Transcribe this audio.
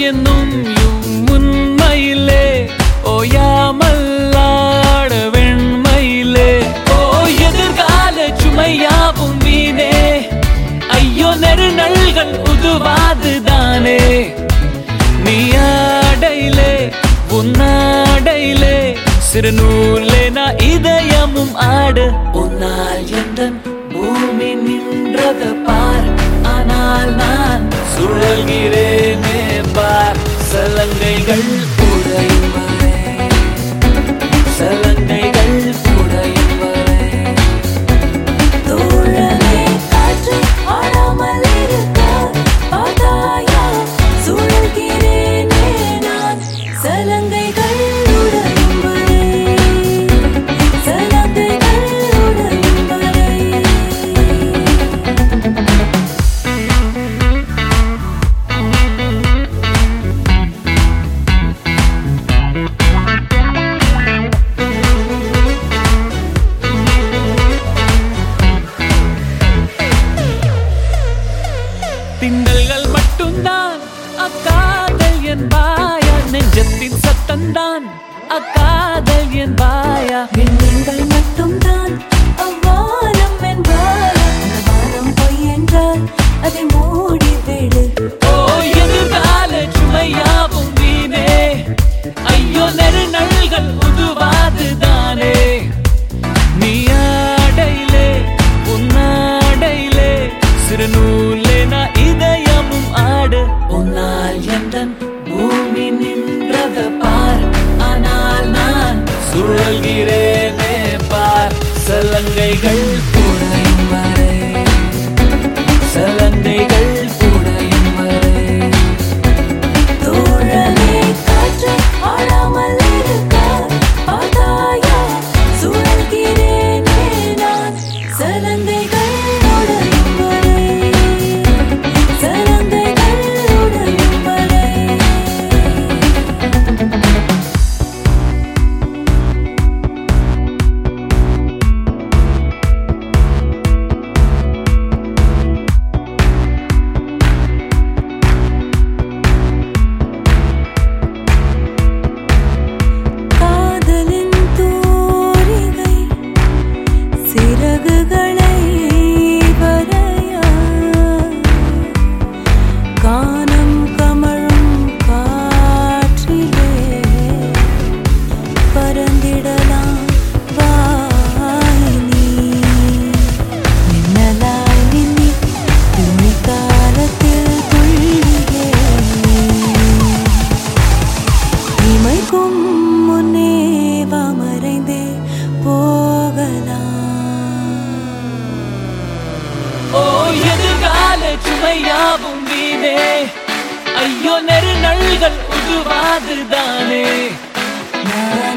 என்னும் உண்மையிலே ஓயாமல் ஆட வெண்மையிலே ஓ எதிர்கால சுமையாவும் வீணே ஐயோ நெருநல்கள் உதுவாதுதானே நீ ஆடையிலே உன்னாடையிலே சிறு நூலே நான் இதயமும் ஆடு உன்னால் எந்த பூமி நின்றத பார் ஆனால் நான் சுழல்கிறேனே பார் சலங்கைகள் உடையும் வரை சலங்கைகள் உடையும் வரை தோழனே காற்று ஆடாமல் இருக்க பாதாயா சுழல்கிறேனே நான் சலங்கைகள் உடையும் வரை சலங்கைகள் உடையும் வரை திண்டல்கள் மட்டும்தான் அக்காதல் என்பாயா நெஞ்சத்தின் சத்தம்தான் அக்காதல் என்பாயா எண்ணங்கள் மட்டும்தான் அவ்வானம் என்றால் அந்த வானம் பொய் என்றால் அதை மூடிவிடு ஓ எதிர்கால சுமையாவும் வீணே ஐயோ நெருநல்கள் உதுவாதுதானே நீ ஆடையிலே உன்னாடையிலே சிறு நூலே நான் இதயமும் ஆடு உன்னால் எந்த பூமி நின்றத பார் ஆனால் நான் சுழல்கிறேனே பார் சலங்கைகள் உடையும் வரை சலங்கைகள் உடையும் வரை தோழனே காற்று ஆடாமல் இருக்க பாதாயா சுழல்கிறேனே நான் சலங்கைகள் உடையும் வரை சலங்கைகள் உடையும் வரை காதலின் தூரிகை சிறகுகளை வரையா கானம் கமழும் காற்றிலே பறந்திடலாம் வாயினி மின்னலாய் மின்னி துணி காலத்தில் துள்ளியே இமைக்கும் முன்னே மறைந்தே போகலாம் ஓ எதிர்கால சுமையாவும் வீணே ஐயோ நெருநல்கள் உதுவாதுதானே நான்